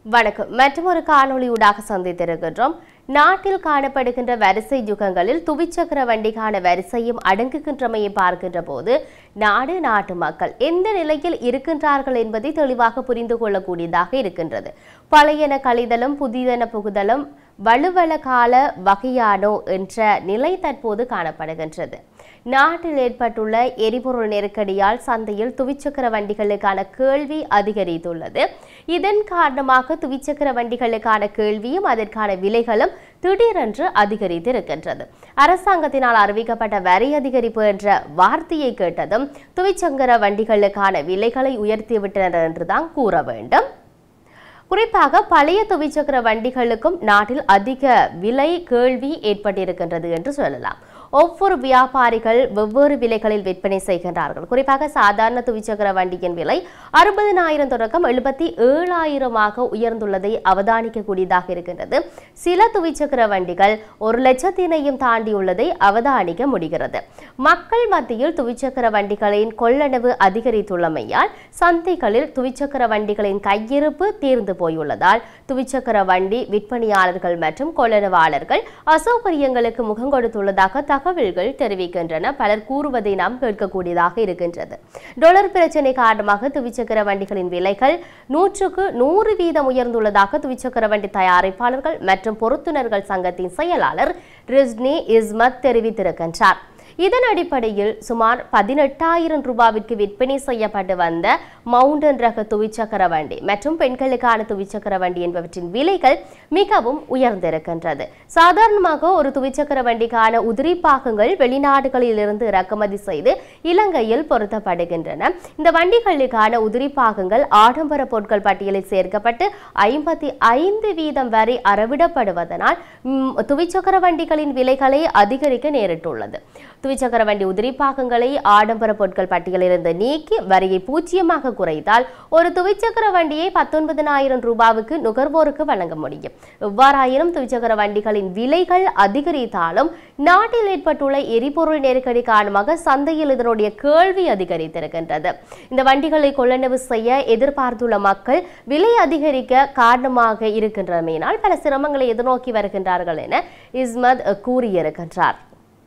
வணக்கம் மற்றொரு காணொளியூடாக சந்தித்திருக்கின்றோம் நாட்டில் காணப்படுகின்ற வரிசை யுகங்களில் துவிச்சக்கர வண்டிக்கான வரிசையும் அடங்குகின்றமையை பார்க்கின்ற போது நாடு நாட்டு மக்கள் எந்த நிலையில் இருக்கின்றார்கள் என்பதை தெளிவாக புரிந்து கொள்ளக்கூடியதாக இருக்கின்றது பழையன கழிதலும் புதிதென புகுதலும் வலுவல கால வகையானோ என்ற நிலை தற்போது காணப்படுகின்றது நாட்டில் ஏற்பட்டுள்ள எரிபொருள் நெருக்கடியால் சந்தையில் துவிச்சக்கர வண்டிகளுக்கான கேள்வி அதிகரித்துள்ளது இதன் காரணமாக துவிச்சக்கர வண்டிகளுக்கான கேள்வியும் அதற்கான விலைகளும் திடீரென்று அதிகரித்திருக்கின்றது அரசாங்கத்தினால் அறிவிக்கப்பட்ட வரி அதிகரிப்பு என்ற வார்த்தையை கேட்டதும் துவிச்சக்கர வண்டிகளுக்கான விலைகளை உயர்த்திவிட்டனர் என்றுதான் கூற வேண்டும் குறிப்பாக பழைய துவிச்சக்கர வண்டிகளுக்கும் நாட்டில் அதிக விலை கேள்வி ஏற்பட்டிருக்கின்றது என்று சொல்லலாம் ஒவ்வொரு வியாபாரிகள் வெவ்வேறு விலைகளில் விற்பனை செய்கின்றார்கள் குறிப்பாக சாதாரண துவிச்சக்கர வண்டியின் விலை அறுபதினாயிரம் தொடக்கம் எழுபத்தி ஏழாயிரமாக உயர்ந்துள்ளதை அவதானிக்கக்கூடியதாக இருக்கின்றது சில துவிச்சக்கர வண்டிகள் ஒரு லட்சத்தினையும் தாண்டியுள்ளதை அவதானிக்க முடிகிறது மக்கள் மத்தியில் துவிச்சக்கர வண்டிகளின் கொள்ளளவு அதிகரித்துள்ளமையால் சந்தைகளில் துவிச்சக்கர வண்டிகளின் கையிருப்பு தீர்ந்து போயுள்ளதால் துவிச்சக்கர வண்டி விற்பனையாளர்கள் மற்றும் கொள்ளளவாளர்கள் அசௌகரியங்களுக்கு முகம் கொடுத்துள்ளதாக தகவல்கள் தெரிவிக்கின்றன பலர் கூறுவதை நாம் கேட்கக்கூடியதாக இருக்கின்றது டொலர் பிரச்சனை காரணமாக துவிச்சக்கர வண்டிகளின் விலைகள் நூற்றுக்கு நூறு வீதம் உயர்ந்துள்ளதாக துவிச்சக்கர வண்டி தயாரிப்பாளர்கள் மற்றும் பொருத்துனர்கள் சங்கத்தின் செயலாளர் ரிஸ்னி இஸ்மத் தெரிவித்திருக்கின்றார் இதன் அடிப்படையில் சுமார் பதினெட்டாயிரம் ரூபாவிற்கு விற்பனை செய்யப்பட்டு வந்த மவுண்டன் ரக துவிச்சக்கர வண்டி மற்றும் பெண்களுக்கான துவிச்சக்கர வண்டி என்பவற்றின் விலைகள் மிகவும் உயர்ந்திருக்கின்றது சாதாரணமாக ஒரு துவிச்சக்கர வண்டிக்கான உதிரி பாகங்கள் வெளிநாடுகளில் இருந்து இறக்குமதி செய்து இலங்கையில் பொருத்தப்படுகின்றன இந்த வண்டிகளுக்கான உதிரி பாகங்கள் ஆடம்பர பொருட்கள் பட்டியலில் சேர்க்கப்பட்டு ஐம்பத்தி ஐந்து வீதம் வரை அறவிடப்படுவதனால் ம், துவிச்சக்கர வண்டிகளின் விலைகளை அதிகரிக்க நேரிட்டுள்ளது துவிச்சக்கர வண்டி உதிரி பாகங்களை ஆடம்பர பொருட்கள் பட்டியலிலிருந்து நீக்கி வரியை பூஜ்ஜியமாக குறைத்தால் ஒரு துவிச்சக்கர வண்டியை பத்தொன்பதினாயிரம் ரூபாவுக்கு நுகர்வோருக்கு வழங்க முடியும் எவ்வாறாயினும் துவிச்சக்கர வண்டிகளின் விலைகள் அதிகரித்தாலும் நாட்டில் ஏற்பட்டுள்ள எரிபொருள் நெருக்கடி காரணமாக சந்தையில் இதனுடைய கேள்வி அதிகரித்திருக்கின்றது இந்த வண்டிகளை கொள்ளளவு செய்ய எதிர்பார்த்துள்ள மக்கள் விலை அதிகரிக்க காரணமாக இருக்கின்றமையினால் பல சிரமங்களை எதிர்நோக்கி வருகின்றார்கள் என இஸ்மத் கூறியிருக்கின்றார்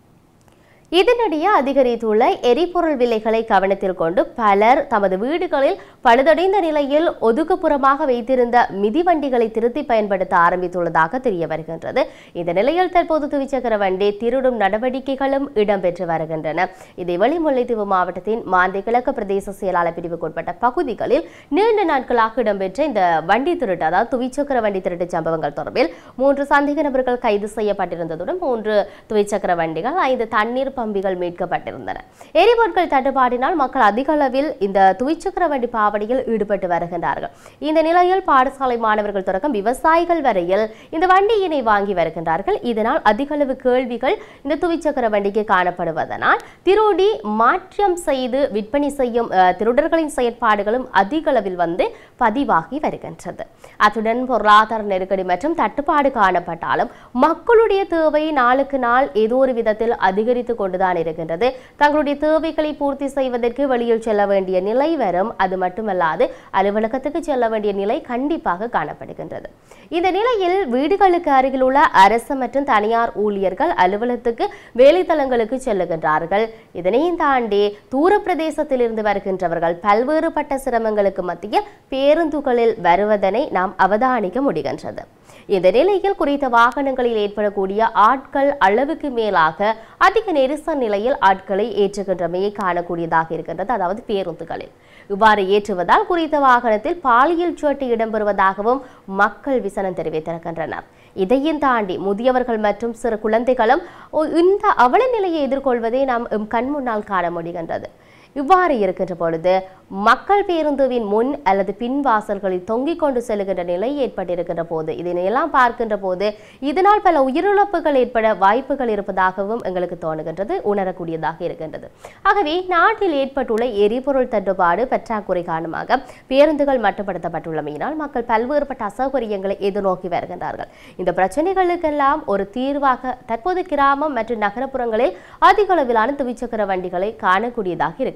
இதனிடையே அதிகரித்துள்ள எரிபொருள் விலைகளை கவனத்தில் கொண்டு பலர் தமது வீடுகளில் பழுதடைந்த நிலையில் ஒதுக்குப்புறமாக வைத்திருந்த மிதிவண்டிகளை திருத்தி பயன்படுத்த ஆரம்பித்துள்ளதாக தெரிய வருகின்றது இந்த நிலையில் தற்போது துவிச்சக்கர வண்டி திருடும் நடவடிக்கைகளும் இடம்பெற்று வருகின்றன இதேவேளை முல்லைத்தீவு மாவட்டத்தின் மாந்தை கிழக்கு பிரதேச செயலாளர் பிரிவுக்குட்பட்ட பகுதிகளில் நீண்ட நாட்களாக இடம்பெற்ற இந்த வண்டி திருட்டு அதாவது துவிச்சக்கர வண்டி திருட்டு சம்பவங்கள் தொடர்பில் மூன்று சந்தேக நபர்கள் கைது செய்யப்பட்டிருந்ததுடன் மூன்று துவிச்சக்கர வண்டிகள் ஐந்து தண்ணீர் பம்பிகள் மீட்கப்பட்டிருந்தன எரிபொருட்கள் தட்டுப்பாட்டினால் மக்கள் அதிக அளவில் இந்த துவிச்சக்கர வண்டி பாவனையில் ஈடுபட்டு வருகின்றார்கள் இந்த நிலையில் பாடசாலை மாணவர்கள் தொடக்கம் விவசாயிகள் வரையில் இந்த வண்டியினை வாங்கி வருகின்றார்கள் இதனால் அதிக அளவு கேள்விகள் இந்த துவிச்சக்கர வண்டிக்கு காணப்படுவதனால் திருடி மாற்றம் செய்து விற்பனை செய்யும் அஹ், திருடர்களின் செயற்பாடுகளும் அதிக அளவில் வந்து பதிவாகி வருகின்றது அத்துடன் பொருளாதார நெருக்கடி மற்றும் தட்டுப்பாடு காணப்பட்டாலும் மக்களுடைய தேவை நாளுக்கு நாள் ஏதோ ஒரு விதத்தில் அதிகரித்து கொண்டுதான் இருக்கின்றது தங்களுடைய தேவைகளை பூர்த்தி செய்வதற்கு வெளியில் செல்ல வேண்டிய நிலை வரும் அது மட்டுமல்லாது அலுவலகத்துக்கு செல்ல வேண்டிய நிலை கண்டிப்பாக காணப்படுகின்றது இந்த நிலையில் வீடுகளுக்கு அருகில் உள்ள அரசு மற்றும் தனியார் ஊழியர்கள் அலுவலகத்துக்கு வேலைத்தலங்களுக்கு செல்லுகின்றார்கள் இதனையும் தாண்டி தூர பிரதேசத்தில் இருந்து வருகின்றவர்கள் பல்வேறுபட்ட சிரமங்களுக்கு மத்தியில் பேருந்துகளில் வருவதனை நாம் அவதானிக்க முடிகின்றது இந்த நிலையில் குறித்த வாகனங்களில் ஏற்படக்கூடிய ஆட்கள் அளவுக்கு மேலாக அதிக நெரிசல் நிலையில் ஆட்களை ஏற்றுகின்றமையை காணக்கூடியதாக இருக்கின்றது அதாவது பேருந்துகளில் இவ்வாறு ஏற்றுவதால் குறித்த வாகனத்தில் பாலியல் சோட்டு இடம்பெறுவதாகவும் மக்கள் விசனம் தெரிவித்திருக்கின்றனர் இதையும் தாண்டி முதியவர்கள் மற்றும் சிறு குழந்தைகளும் ஒ- இந்த அவல நிலையை எதிர்கொள்வதை நாம் எம் கண் முன்னால் காண முடிகின்றது இவ்வாறு இருக்கின்ற பொழுது மக்கள் பேருந்துவின் முன் அல்லது பின் வாசல்களில் தொங்கிக் கொண்டு செல்கின்ற நிலை ஏற்பட்டிருக்கின்ற போது இதனையெல்லாம் பார்க்கின்ற போது இதனால் பல உயிரிழப்புகள் ஏற்பட வாய்ப்புகள் இருப்பதாகவும் எங்களுக்கு தோணுகின்றது உணரக்கூடியதாக இருக்கின்றது ஆகவே நாட்டில் ஏற்பட்டுள்ள எரிபொருள் தட்டுப்பாடு பற்றாக்குறை காரணமாக பேருந்துகள் மட்டுப்படுத்தப்பட்டுள்ளமையினால் மக்கள் பல்வேறுபட்ட அசௌகரியங்களை எதிர்நோக்கி வருகின்றார்கள் இந்த பிரச்சனைகளுக்கெல்லாம் ஒரு தீர்வாக தற்போது கிராமம் மற்றும் நகரப்புறங்களில் அதிக அளவிலான துவிச்சக்கர வண்டிகளை காணக்கூடியதாக இருக்கின்றது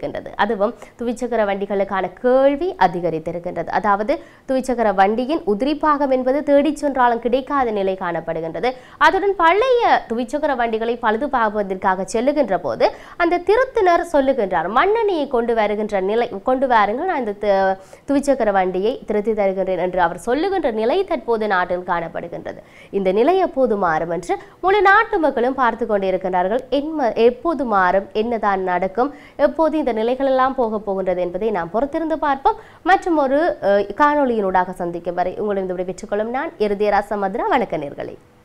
இருக்கின்றது அதுவும் துவிச்சக்கர வண்டிகளுக்கான கேள்வி அதிகரித்திருக்கின்றது அதாவது துவிச்சக்கர வண்டியின் உதிரிப்பாகம் என்பது தேடிச் சென்றாலும் கிடைக்காத நிலை காணப்படுகின்றது அதுடன் பழைய துவிச்சக்கர வண்டிகளை பழுதுபார்ப்பதற்காக செல்லுகின்ற போது அந்த திருத்தினர் சொல்லுகின்றார் மண்ணெண்ணெயை கொண்டு வருகின்ற நிலை கொண்டு வாருங்கள் நான் இந்த து- துவிச்சக்கர வண்டியை திருத்தி தருகின்றேன் என்று அவர் சொல்லுகின்ற நிலை தற்போது நாட்டில் காணப்படுகின்றது இந்த நிலை எப்போது மாறும் என்று முழு நாட்டு மக்களும் பார்த்து கொண்டிருக்கிறார்கள் என்ன எப்போது மாறும் என்னதான் நடக்கும் எப்போது இந்த நிலைகள் எல்லாம் போக போகின்றது என்பதை நாம் பொறுத்திருந்து பார்ப்போம் மற்றும் ஒரு அஹ், காணொளியினூடாக சந்திக்கும் வரை உங்களிடம் விடைபெற்றுக் கொள்ளும் நான் இறுதி ராசமத்ரா வணக்க நேர்களே